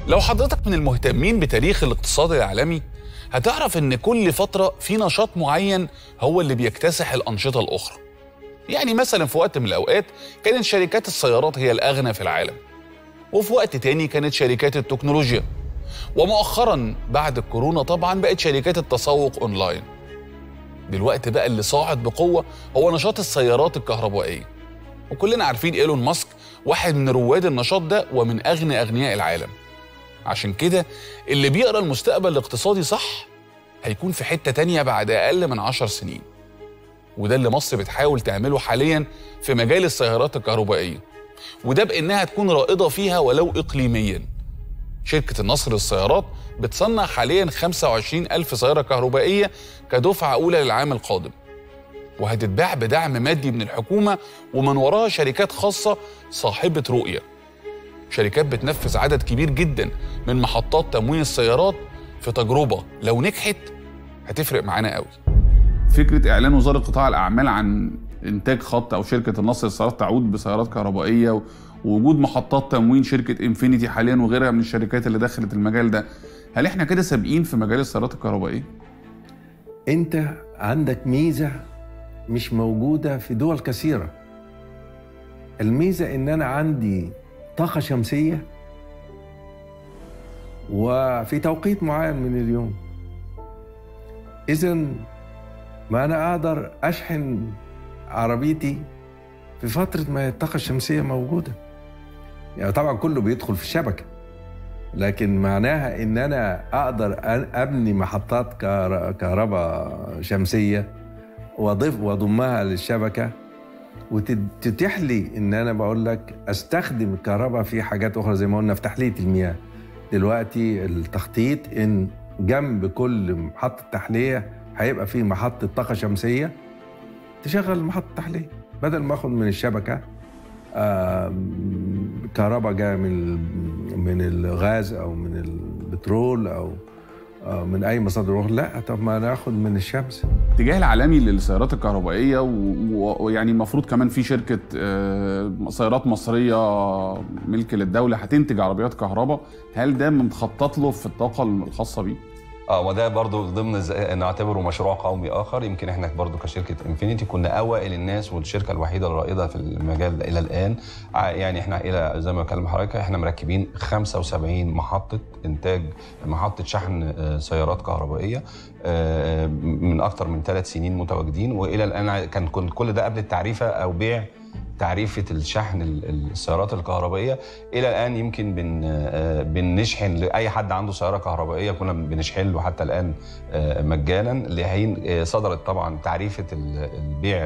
لو حضرتك من المهتمين بتاريخ الاقتصاد العالمي هتعرف ان كل فترة في نشاط معين هو اللي بيكتسح الأنشطة الأخرى يعني مثلا في وقت من الأوقات كانت شركات السيارات هي الأغنى في العالم وفي وقت تاني كانت شركات التكنولوجيا ومؤخرا بعد الكورونا طبعا بقت شركات التسوق اونلاين دلوقتي بقى اللي صاعد بقوه هو نشاط السيارات الكهربائيه وكلنا عارفين ايلون ماسك واحد من رواد النشاط ده ومن اغنى اغنياء العالم عشان كده اللي بيقرا المستقبل الاقتصادي صح هيكون في حته تانية بعد اقل من عشر سنين وده اللي مصر بتحاول تعمله حاليا في مجال السيارات الكهربائيه وده بانها تكون رائده فيها ولو اقليميا شركة النصر للسيارات بتصنع حاليا 25 ألف سيارة كهربائية كدفعة أولى للعام القادم وهتتباع بدعم مادي من الحكومة ومن وراها شركات خاصة صاحبة رؤية شركات بتنفذ عدد كبير جدا من محطات تموين السيارات في تجربة لو نجحت هتفرق معانا قوي فكره اعلان وزاره قطاع الاعمال عن انتاج خط او شركه النصر للسيارات تعود بسيارات كهربائيه و- ووجود محطات تموين شركه انفينيتي حاليا وغيرها من الشركات اللي دخلت المجال ده هل احنا كده سابقين في مجال السيارات الكهربائيه انت عندك ميزه مش موجوده في دول كثيره الميزه ان انا عندي طاقه شمسيه وفي توقيت معين من اليوم اذا ما انا اقدر اشحن عربيتي في فتره ما الطاقه الشمسيه موجوده يعني طبعا كله بيدخل في الشبكه لكن معناها ان انا اقدر أن- ابني محطات كهر- كهرباء شمسيه واضيف واضمها للشبكه وتتيح لي ان انا بقول لك استخدم الكهرباء في حاجات اخرى زي ما قلنا في تحليه المياه دلوقتي التخطيط ان جنب كل محطه تحليه هيبقى في محطه طاقه شمسيه تشغل محطه تحليه بدل ما اخد من الشبكه آم، كهرباء جايه من ال- من الغاز او من البترول او آه، من اي مصادر اخرى لا طب ما ناخد من الشمس الاتجاه العالمي للسيارات الكهربائيه و- و- ويعني المفروض كمان في شركه آه، سيارات مصريه ملك للدوله هتنتج عربيات كهرباء هل ده متخطط له في الطاقه الخاصه بيه اه وده برضو ضمن ز- نعتبره مشروع قومي اخر يمكن احنا برضو كشركه انفينيتي كنا اوائل الناس والشركه الوحيده الرائده في المجال الى الان ع- يعني احنا الى زي ما بكلم حضرتك احنا مركبين 75 محطه انتاج محطه شحن آه، سيارات كهربائيه آه، من اكثر من ثلاث سنين متواجدين والى الان كان كن- كل ده قبل التعريفه او بيع تعريفه الشحن ال- السيارات الكهربائيه الى الان يمكن بن آه، بنشحن لاي حد عنده سياره كهربائيه كنا بنشحن له حتى الان آه، مجانا لحين آه، صدرت طبعا تعريفه ال- البيع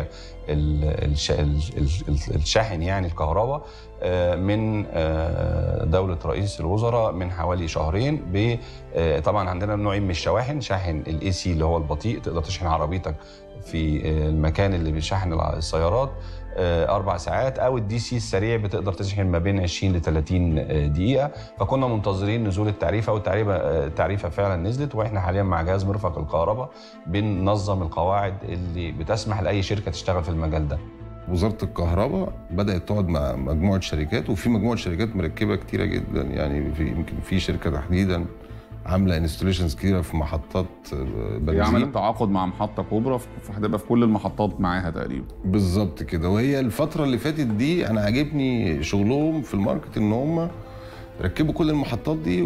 ال- الش- ال- ال- الشاحن يعني الكهرباء آه، من آه، دولة رئيس الوزراء من حوالي شهرين ب آه، طبعا عندنا نوعين من الشواحن شاحن الاي سي اللي هو البطيء تقدر تشحن عربيتك في آه، المكان اللي بيشحن الع- السيارات آه، اربع ساعات او الدي سي السريع بتقدر تشحن ما بين 20 ل 30 آه، دقيقه فكنا منتظرين نزول التعريفه والتعريفه آه، التعريفه فعلا نزلت واحنا حاليا مع جهاز مرفق الكهرباء بننظم القواعد اللي بتسمح لاي شركه تشتغل في المجال ده وزاره الكهرباء بدات تقعد مع مجموعه شركات وفي مجموعه شركات مركبه كتيره جدا يعني في يمكن في شركه تحديدا عامله انستليشنز كتيره في محطات آه، هي بنزين عملت تعاقد مع محطه كبرى ف- فهتبقى في كل المحطات معاها تقريبا بالظبط كده وهي الفتره اللي فاتت دي انا عاجبني شغلهم في الماركت ان هم ركبوا كل المحطات دي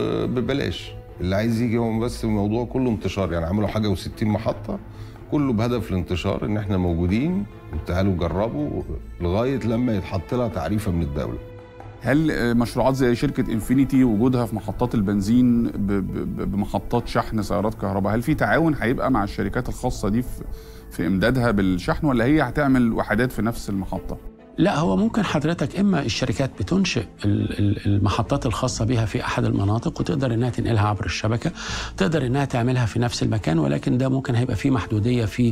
وببلاش اللي عايز يجي هو بس الموضوع كله انتشار يعني عملوا حاجه و60 محطه كله بهدف الانتشار ان احنا موجودين تعالوا جربوا لغايه لما يتحط لها تعريفه من الدوله هل آه، مشروعات زي شركه انفينيتي وجودها في محطات البنزين ب- ب- بمحطات شحن سيارات كهرباء هل في تعاون هيبقى مع الشركات الخاصه دي في في امدادها بالشحن ولا هي هتعمل وحدات في نفس المحطه لا هو ممكن حضرتك اما الشركات بتنشئ ال- ال- المحطات الخاصه بها في احد المناطق وتقدر انها تنقلها عبر الشبكه تقدر انها تعملها في نفس المكان ولكن ده ممكن هيبقى فيه محدوديه في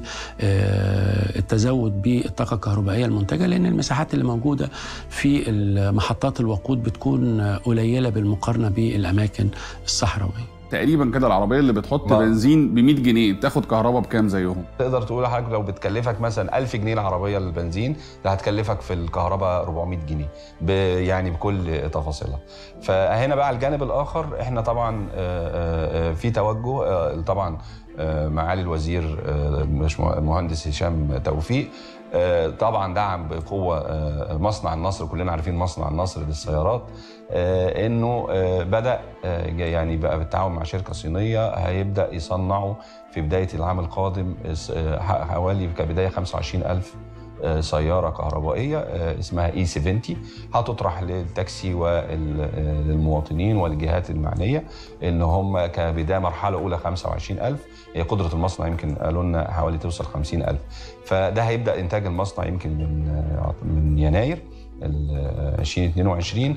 آه، التزود بالطاقه الكهربائيه المنتجه لان المساحات اللي موجوده في محطات الوقود بتكون قليله بالمقارنه بالاماكن الصحراويه تقريبا كده العربيه اللي بتحط ما- بنزين ب 100 جنيه تاخد كهرباء بكام زيهم تقدر تقول لحضرتك لو بتكلفك مثلا 1000 جنيه العربيه للبنزين ده هتكلفك في الكهرباء 400 جنيه ب يعني بكل تفاصيلها فهنا بقى على الجانب الاخر احنا طبعا آه، آه، آه، في توجه آه، طبعا آه، معالي الوزير آه، مش مه- المهندس هشام توفيق آه، طبعا دعم بقوه آه، مصنع النصر كلنا عارفين مصنع النصر للسيارات آه، انه آه، بدا آه، يعني بقى بالتعاون مع شركه صينيه هيبدا يصنعوا في بدايه العام القادم آه، حوالي كبدايه 25000 آه، سياره كهربائيه آه، اسمها اي 70 هتطرح للتاكسي وللمواطنين والجهات المعنيه ان هم كبدايه مرحله اولى 25000 هي قدره المصنع يمكن قالوا لنا حوالي توصل 50000 فده هيبدا انتاج المصنع يمكن من آه، من يناير ال 2022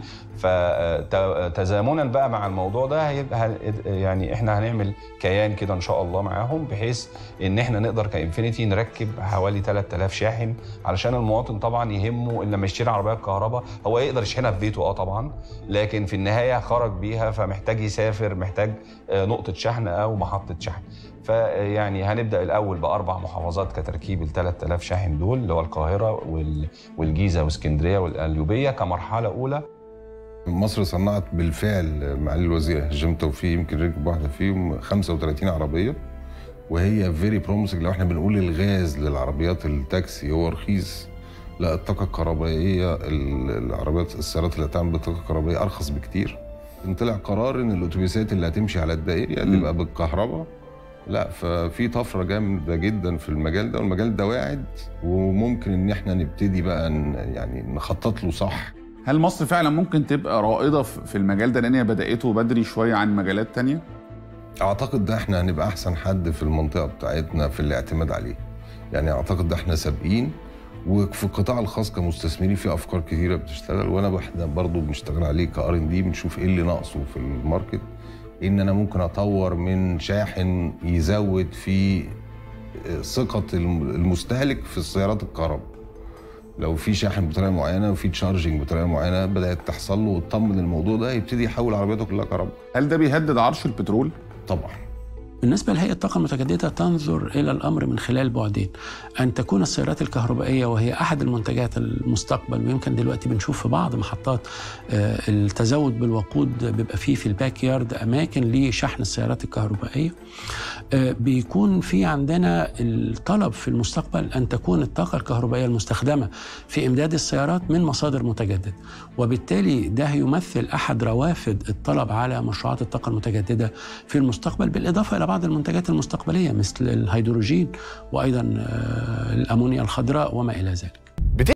فتزامنا بقى مع الموضوع ده هيبقى يعني احنا هنعمل كيان كده ان شاء الله معاهم بحيث ان احنا نقدر كانفينيتي نركب حوالي 3000 شاحن علشان المواطن طبعا يهمه ان لما يشتري عربيه كهرباء هو يقدر يشحنها في بيته اه طبعا لكن في النهايه خرج بيها فمحتاج يسافر محتاج آه، نقطه شحن او محطه شحن فيعني هنبدا الاول باربع محافظات كتركيب ال 3000 شاحن دول اللي هو القاهره وال- والجيزه واسكندريه والقليوبيه كمرحله اولى مصر صنعت بالفعل معالي الوزير هشام توفيق يمكن ركب واحده فيهم 35 عربيه وهي فيري بروميسنج لو احنا بنقول الغاز للعربيات التاكسي هو رخيص لا الطاقه الكهربائيه ال- العربيات السيارات اللي هتعمل بالطاقه الكهربائيه ارخص بكتير إن طلع قرار ان الاتوبيسات اللي هتمشي على الدائري مم. هتبقى بالكهرباء لا ففي طفره جامده جدا في المجال ده والمجال ده واعد وممكن ان احنا نبتدي بقى ن- يعني نخطط له صح هل مصر فعلا ممكن تبقى رائده في في المجال ده لان هي بداته بدري شويه عن مجالات تانية اعتقد ده احنا هنبقى احسن حد في المنطقه بتاعتنا في الاعتماد عليه يعني اعتقد ده احنا سابقين وفي القطاع الخاص كمستثمرين في افكار كتيره بتشتغل وانا احنا برضو بنشتغل عليه كار ان دي بنشوف ايه اللي ناقصه في الماركت ان انا ممكن اطور من شاحن يزود في ثقه الم- المستهلك في السيارات الكهرباء لو في شاحن بطريقه معينه وفي تشارجنج بطريقه معينه بدات تحصل له وتطمن الموضوع ده يبتدي يحول عربيته كلها كهرباء هل ده بيهدد عرش البترول طبعا بالنسبة لهيئة الطاقة المتجددة تنظر إلى الأمر من خلال بعدين أن تكون السيارات الكهربائية وهي أحد المنتجات المستقبل ويمكن دلوقتي بنشوف في بعض محطات آه، التزود بالوقود بيبقى فيه في الباك يارد أماكن لشحن السيارات الكهربائية آه، بيكون في عندنا الطلب في المستقبل أن تكون الطاقة الكهربائية المستخدمة في إمداد السيارات من مصادر متجددة وبالتالي ده يمثل أحد روافد الطلب على مشروعات الطاقة المتجددة في المستقبل بالإضافة إلى بعض المنتجات المستقبلية مثل الهيدروجين وأيضا آه، الأمونيا الخضراء وما إلى ذلك